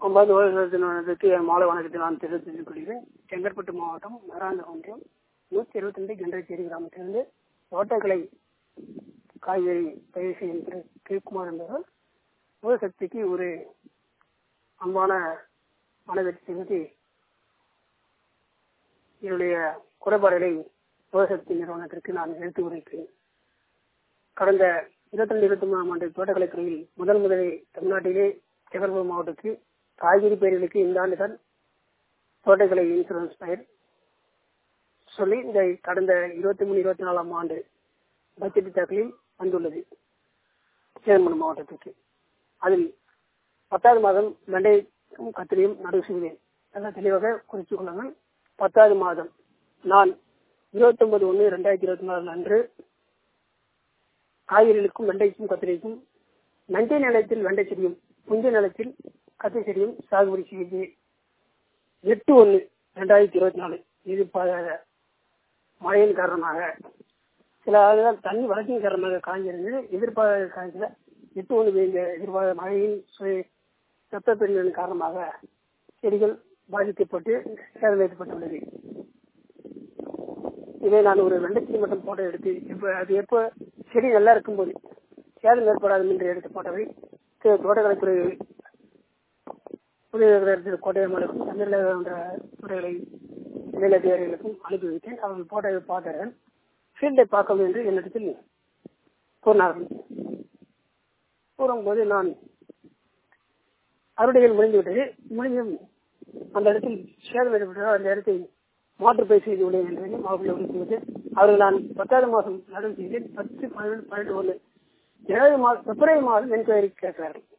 ஒன்பது வருடத்தினருக்கு என் மாலை வணக்கத்தை நான் தெரிவித்துக் கொள்கிறேன் செங்கற்பட்டு மாவட்டம் மராந்த ஒன்றியம் நூற்றி இருபத்தி ரெண்டு கெண்டச்சேரி கிராமத்திலிருந்து தோட்டக்கலை காய்கறி பயிர் செய்யும் திரு கிருக்குமார் என்பவர் சிவசக்திக்கு ஒரு அன்பான மனதை செலுத்தி என்னுடைய குறைபாடுகளை சிவசக்தி நிறுவனத்திற்கு நான் எடுத்து உரைக்கிறேன் கடந்த இருபத்தி ரெண்டு இருபத்தி மூணாம் ஆண்டு தோட்டக்கலைத்துறையில் முதல் முதலில் தமிழ்நாட்டிலே செங்கல்பட்டு மாவட்டத்தில் காய்கறி பயிர்களுக்கு இந்த ஆண்டு தான் தோட்டக்கலை இன்சூரன்ஸ் பயிர் சொல்லி இந்த கடந்த இருபத்தி மூணு இருபத்தி நாலாம் ஆண்டு பட்ஜெட் தாக்கலில் வந்துள்ளது சேரமன் மாவட்டத்திற்கு அதில் பத்தாவது மாதம் வெண்டையும் கத்திரியும் நடவு செய்தேன் நல்லா தெளிவாக குறித்துக் கொள்ளுங்கள் பத்தாவது மாதம் நான் இருபத்தி ஒன்பது ஒன்று ரெண்டாயிரத்தி இருபத்தி நாலு அன்று காய்கறிகளுக்கும் வெண்டைக்கும் கத்திரிக்கும் நஞ்சை நிலத்தில் வெண்டை செடியும் புஞ்ச நிலத்தில் கத்திரி செடியும் சாகுபடி செய்து எட்டு ஒன்று ரெண்டாயிரத்தி இருபத்தி நாலு இது மழையின் காரணமாக சில ஆளுகள் தண்ணி வளர்ச்சியின் காரணமாக காய்ஞ்சிருந்து எதிர்பாராத காய்ச்சல எட்டு ஒன்று பெய்த எதிர்பாராத மழையின் வெப்பப்பிரிவின் காரணமாக செடிகள் பாதிக்கப்பட்டு சேதம் ஏற்பட்டுள்ளது இதை நான் ஒரு வெண்டைச்செடி மட்டும் போட்டோ எடுத்து எப்போ அது எப்போ செடி நல்லா இருக்கும்போது சேதம் ஏற்படாது என்று எடுத்த போட்டோவை தோட்டக்கலைத்துறை புதிய கோட்டையம்மனுக்கும் தமிழில் என்ற துறைகளை மேல் அதிகாரிகளுக்கும் அனுப்பி வைத்தேன் அவர்கள் போட்டோவை பார்க்கிறேன் ஃபீல்டை பார்க்கணும் என்று என்னிடத்தில் கூறினார்கள் கூறும்போது நான் அறுவடைகள் முடிந்துவிட்டது முடிஞ்சும் அந்த இடத்தில் சேதம் ஏற்பட்டதால் அந்த இடத்தை மாற்று பயிர் செய்து உள்ளேன் என்றையும் அவர்களை உறுதிவிட்டு அவர்கள் நான் பத்தாவது மாதம் நடவு செய்தேன் பத்து பன்னெண்டு பன்னெண்டு ஒன்று ஜனவரி மாதம் பிப்ரவரி மாதம் என்கொயரி கேட்கிறார்கள்